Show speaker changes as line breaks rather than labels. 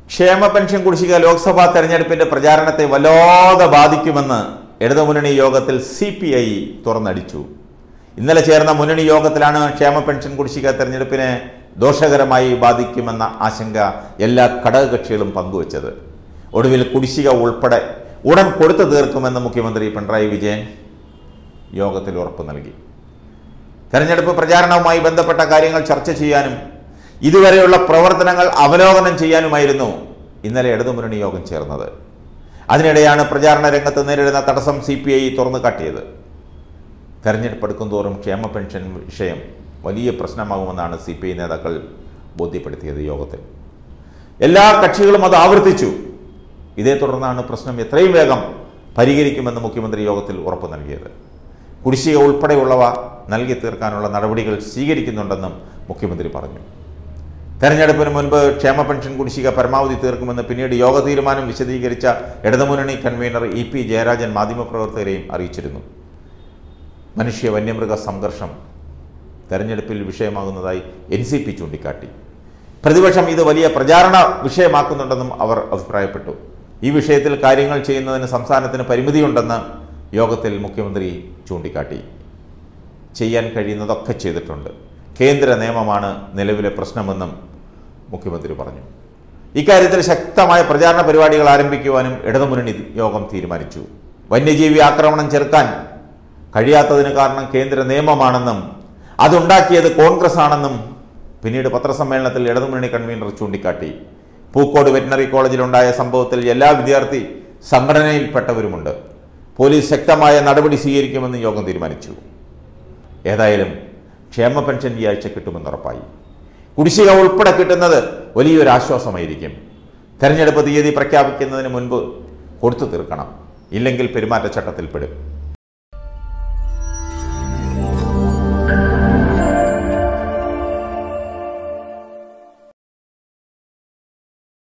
ക്ഷേമ പെൻഷൻ കുടിശ്ശിക ലോക്സഭാ തെരഞ്ഞെടുപ്പിന്റെ പ്രചാരണത്തെ വല്ലാതെ ബാധിക്കുമെന്ന് ഇടതുമുന്നണി യോഗത്തിൽ സി പി ഐ തുറന്നടിച്ചു ഇന്നലെ ചേർന്ന മുന്നണി യോഗത്തിലാണ് ക്ഷേമ പെൻഷൻ കുടിശ്ശിക തെരഞ്ഞെടുപ്പിനെ ദോഷകരമായി ബാധിക്കുമെന്ന ആശങ്ക എല്ലാ ഘടകകക്ഷികളും പങ്കുവച്ചത് ഒടുവിൽ കുടിശ്ശിക ഉൾപ്പെടെ ഉടൻ കൊടുത്തു തീർക്കുമെന്ന് മുഖ്യമന്ത്രി പിണറായി വിജയൻ യോഗത്തിൽ ഉറപ്പു നൽകി തെരഞ്ഞെടുപ്പ് പ്രചാരണവുമായി ബന്ധപ്പെട്ട കാര്യങ്ങൾ ചർച്ച ചെയ്യാനും ഇതുവരെയുള്ള പ്രവർത്തനങ്ങൾ അവലോകനം ചെയ്യാനുമായിരുന്നു ഇന്നലെ ഇടതുമുന്നണി യോഗം ചേർന്നത് അതിനിടെയാണ് പ്രചാരണ രംഗത്ത് നേരിടുന്ന തടസ്സം സി പി ഐ തുറന്നു കാട്ടിയത് തെരഞ്ഞെടുപ്പ് എടുക്കുന്തോറും ക്ഷേമ പെൻഷൻ വിഷയം വലിയ പ്രശ്നമാകുമെന്നാണ് സി പി ഐ നേതാക്കൾ ബോധ്യപ്പെടുത്തിയത് യോഗത്തിൽ എല്ലാ കക്ഷികളും അത് ആവർത്തിച്ചു ഇതേ തുടർന്നാണ് പ്രശ്നം എത്രയും വേഗം പരിഹരിക്കുമെന്ന് മുഖ്യമന്ത്രി യോഗത്തിൽ ഉറപ്പു നൽകിയത് കുടിശ്ശിക ഉൾപ്പെടെയുള്ളവ നൽകി തീർക്കാനുള്ള നടപടികൾ സ്വീകരിക്കുന്നുണ്ടെന്നും മുഖ്യമന്ത്രി പറഞ്ഞു തെരഞ്ഞെടുപ്പിന് മുൻപ് ക്ഷേമ പെൻഷൻ കുടിശ്ശിക പരമാവധി തീർക്കുമെന്ന് പിന്നീട് യോഗ തീരുമാനം വിശദീകരിച്ച ഇടതുമുന്നണി കൺവീനർ ഇ പി ജയരാജൻ മാധ്യമപ്രവർത്തകരെയും അറിയിച്ചിരുന്നു മനുഷ്യ വന്യമൃഗ സംഘർഷം തെരഞ്ഞെടുപ്പിൽ വിഷയമാകുന്നതായി എൻ സി പി ചൂണ്ടിക്കാട്ടി പ്രതിപക്ഷം ഇത് വലിയ പ്രചാരണ വിഷയമാക്കുന്നുണ്ടെന്നും അവർ അഭിപ്രായപ്പെട്ടു ഈ വിഷയത്തിൽ കാര്യങ്ങൾ ചെയ്യുന്നതിന് സംസ്ഥാനത്തിന് പരിമിതിയുണ്ടെന്ന് യോഗത്തിൽ മുഖ്യമന്ത്രി ചൂണ്ടിക്കാട്ടി ചെയ്യാൻ കഴിയുന്നതൊക്കെ ചെയ്തിട്ടുണ്ട് കേന്ദ്ര നിയമമാണ് നിലവിലെ പ്രശ്നമെന്നും മുഖ്യമന്ത്രി പറഞ്ഞു ഇക്കാര്യത്തിൽ ശക്തമായ പ്രചാരണ പരിപാടികൾ ആരംഭിക്കുവാനും ഇടതുമുന്നണി യോഗം തീരുമാനിച്ചു വന്യജീവി ആക്രമണം ചെറുക്കാൻ കഴിയാത്തതിന് കാരണം കേന്ദ്ര നിയമമാണെന്നും അതുണ്ടാക്കിയത് കോൺഗ്രസ് ആണെന്നും പിന്നീട് പത്രസമ്മേളനത്തിൽ ഇടതുമുന്നണി കൺവീനർ ചൂണ്ടിക്കാട്ടി പൂക്കോട് വെറ്റിനറി കോളേജിലുണ്ടായ സംഭവത്തിൽ എല്ലാ വിദ്യാർത്ഥി സംഘടനയിൽപ്പെട്ടവരുമുണ്ട് പോലീസ് ശക്തമായ നടപടി സ്വീകരിക്കുമെന്ന് യോഗം തീരുമാനിച്ചു ഏതായാലും ക്ഷേമ പെൻഷൻ ഈ ആഴ്ച കിട്ടുമെന്ന് ഉറപ്പായി കുടിശ്ശിക ഉൾപ്പെടെ കിട്ടുന്നത് വലിയൊരു ആശ്വാസമായിരിക്കും തെരഞ്ഞെടുപ്പ് തീയതി പ്രഖ്യാപിക്കുന്നതിന് മുൻപ് കൊടുത്തു തീർക്കണം ഇല്ലെങ്കിൽ പെരുമാറ്റച്ചട്ടത്തിൽ പെടും